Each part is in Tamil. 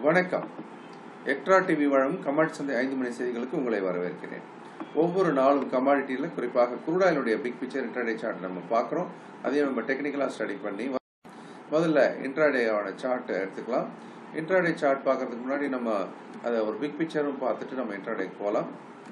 வணக்கம் எக்ட்ரா டிவி வழங்கும் கமாடிட்டி சந்தை ஐந்து மணி செய்திகளுக்கு உங்களை வரவேற்கிறேன் ஒவ்வொரு நாளும் கமாடிட்டியில் குறிப்பாக குருடாயினுடைய பிக் பிக்சர் இன்டர்டே சார்ட் நம்ம பார்க்குறோம் அதையும் நம்ம டெக்னிக்கலாக ஸ்டடி பண்ணி முதல்ல இன்ட்ராடேயோட சார்ட் எடுத்துக்கலாம் இன்ட்ராடே சார்ட் பார்க்கறதுக்கு முன்னாடி நம்ம அதை ஒரு பிக் பிக்சரும் பார்த்துட்டு நம்ம இன்ட்ராடேக்கு போகலாம்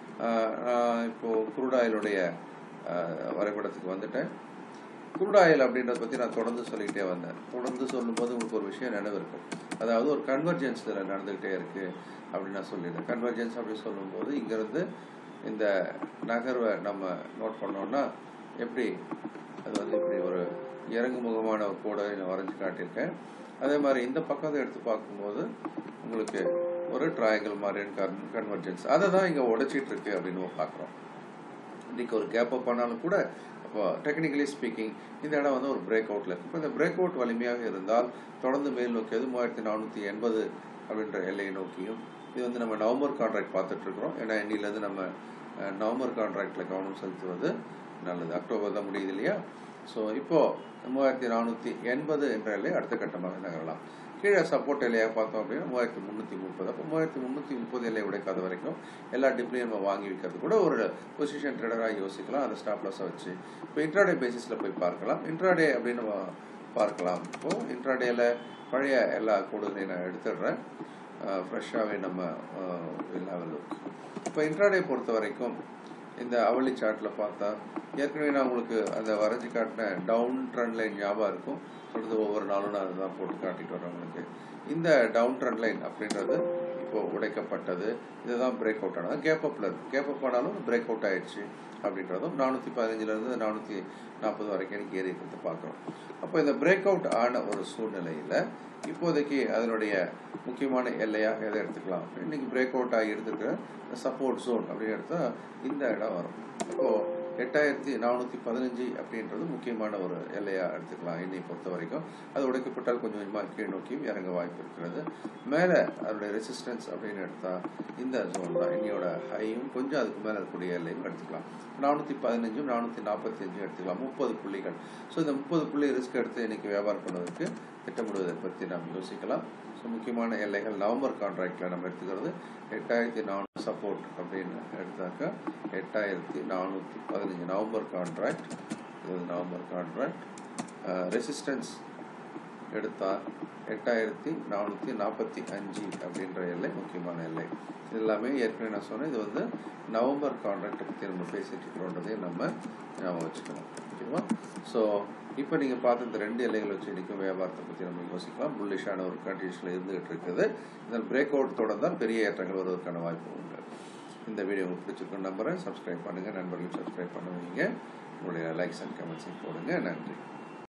இப்போது குருடாயிலுடைய வரைபடத்துக்கு வந்துட்டேன் குரூட் ஆயில் அப்படின்றத பற்றி நான் தொடர்ந்து சொல்லிக்கிட்டே வந்தேன் தொடர்ந்து சொல்லும்போது உங்களுக்கு ஒரு விஷயம் நினைவு இருக்கும் அதாவது ஒரு கன்வர்ஜென்ஸ் இதில் நடந்துக்கிட்டே இருக்குது அப்படின்னு நான் சொல்லியிருந்தேன் கன்வர்ஜென்ஸ் அப்படின்னு சொல்லும்போது இங்கேருந்து இந்த நகர்வை நம்ம நோட் பண்ணோம்னா எப்படி அது வந்து இப்படி ஒரு இறங்கு முகமான ஒரு கோடை நான் வரைஞ்சி காட்டியிருக்கேன் அதே மாதிரி இந்த பக்கத்தை எடுத்து பார்க்கும்போது உங்களுக்கு ஒரு ட்ரையாங்கிள் மாதிரியான கன் கன்வர்ஜென்ஸ் அதை தான் இங்கே உடைச்சிட்டு இருக்கு அப்படின்னு நம்ம பார்க்குறோம் இன்றைக்கி ஒரு கேப் அப் ஆனாலும் கூட இப்போ டெக்னிக்கலி ஸ்பீக்கிங் இந்த இடம் வந்து ஒரு பிரேக் அவுட்டில் இருக்குது இப்போ இந்த பிரேக் அவுட் வலிமையாக இருந்தால் தொடர்ந்து மேல் நோக்கியது மூவாயிரத்தி நானூற்றி எண்பது அப்படின்ற எல்லையை நோக்கியும் இது வந்து நம்ம நவம்பர் கான்ட்ராக்ட் பார்த்துட்ருக்குறோம் ஏன்னா இன்னிலேருந்து நம்ம நவம்பர் கான்ட்ராக்டில் கவனம் செலுத்துவது நல்லது அக்டோபர் தான் முடியுது இல்லையா ஸோ இப்போது மூவாயிரத்தி நானூற்றி எண்பது என்ற எல்லை அடுத்த கட்டமாக நகரலாம் கீழே சப்போர்ட் எல்லையாக பார்த்தோம் அப்படின்னா மூவாயிரத்தி முந்நூற்றி முப்பது அப்போ மூவாயிரத்தி முந்நூற்றி முப்பது எல்லை உடைக்காத வரைக்கும் எல்லா டிப்லையும் நம்ம வாங்கி வைக்கிறது கூட ஒரு பொசிஷன் ட்ரேடராக யோசிக்கலாம் அந்த ஸ்டாப் லாஸை வச்சு இப்போ இன்ட்ராடே பேசிஸில் போய் பார்க்கலாம் இன்ட்ராடே அப்படின்னு நம்ம பார்க்கலாம் இப்போது இன்ட்ராடேயில் பழைய எல்லா கோடுகளையும் நான் எடுத்துடுறேன் ஃப்ரெஷ்ஷாகவே நம்ம லெவல் இப்போ இன்ட்ராடே பொறுத்த வரைக்கும் இந்த அவளி சார்ட்டில் பார்த்தா ஏற்கனவே நான் உங்களுக்கு அந்த வரைஞ்சி காட்டின டவுன் ட்ரெண்ட் லைன் ஞாபகம் இருக்கும் தொடர்ந்து ஒவ்வொரு நாளும் நான் அதுதான் போட்டு காட்டிட்டு வரேன் உங்களுக்கு இந்த டவுன் ட்ரெண்ட் லைன் அப்படின்றது இப்போ உடைக்கப்பட்டது இதுதான் பிரேக் அவுட் ஆனது கேப் அப்பில் இருக்கு கேப் அப் ஆனாலும் பிரேக் அவுட் ஆயிடுச்சு அப்படின்றதும் நானூற்றி பதினஞ்சுலேருந்து நானூற்றி நாற்பது வரைக்கும் எனக்கு ஏறி இருக்கிறது பார்க்குறோம் அப்போ இந்த பிரேக் அவுட் ஆன ஒரு சூழ்நிலையில் இப்போதைக்கு அதனுடைய முக்கியமான எல்லையாக எதை எடுத்துக்கலாம் இன்னைக்கு பிரேக் அவுட் ஆகி எடுத்துக்கிற சப்போர்ட் ஜோன் அப்படின்னு எடுத்தால் இந்த இடம் வரும் இப்போது எட்டாயிரத்தி நானூற்றி பதினஞ்சு அப்படின்றது முக்கியமான ஒரு எல்லையாக எடுத்துக்கலாம் என்னை பொறுத்த வரைக்கும் அது உடைக்கப்பட்டால் கொஞ்சம் கொஞ்சமாக கீழ் நோக்கியும் இறங்க வாய்ப்பு இருக்கிறது மேலே அதோடைய ரெசிஸ்டன்ஸ் அப்படின்னு எடுத்தால் இந்த ஜோன் தான் இன்னையோட ஹையும் கொஞ்சம் அதுக்கு மேலே இருக்கக்கூடிய எல்லையும் எடுத்துக்கலாம் நானூற்றி பதினஞ்சும் நானூற்றி நாற்பத்தி அஞ்சும் எடுத்துக்கலாம் முப்பது புள்ளிகள் ஸோ இந்த முப்பது புள்ளி ரிஸ்க் எடுத்து இன்னைக்கு வியாபாரம் பண்ணுவதற்கு திட்டமிடுவதை பற்றி நாம் யோசிக்கலாம் ஸோ முக்கியமான எல்லைகள் நவம்பர் கான்ட்ராக்டில் நம்ம எடுத்துக்கிறது எட்டாயிரத்தி நானூறு சப்போர்ட் அப்படின்னு எடுத்தாக்கா எட்டாயிரத்தி நானூற்றி பதினஞ்சு நவம்பர் கான்ட்ராக்ட் இது நவம்பர் கான்ட்ராக்ட் ரெசிஸ்டன்ஸ் எடுத்தால் எட்டாயிரத்தி நானூற்றி நாற்பத்தி அஞ்சு அப்படின்ற எல்லை முக்கியமான எல்லை இது எல்லாமே ஏற்கனவே நான் சொன்னேன் இது வந்து நவம்பர் கான்ட்ராக்டை பற்றி நம்ம பேசிகிட்டு இருக்கிறோன்றதையும் நம்ம ஞாபகம் வச்சுக்கணும் ஓகேவா ஸோ இப்போ நீங்கள் பார்த்த இந்த ரெண்டு எல்லைகள் வச்சு இன்றைக்கும் வியாபாரத்தை பற்றி நம்ம யோசிக்கலாம் புல்லிஷான ஒரு கண்டிஷனில் இருந்துகிட்டு இருக்குது இதில் பிரேக் அவுட் தொடர்ந்தால் பெரிய ஏற்றங்கள் வருவதற்கான வாய்ப்பு உண்டு இந்த வீடியோ உங்களுக்கு பிடிச்சிருக்கும் நம்புறேன் சப்ஸ்கிரைப் பண்ணுங்கள் நண்பர்களும் சப்ஸ்கிரைப் பண்ணுவீங்க உங்களுடைய லைக்ஸ் அண்ட் கமெண்ட்ஸையும் போடுங்க நன்றி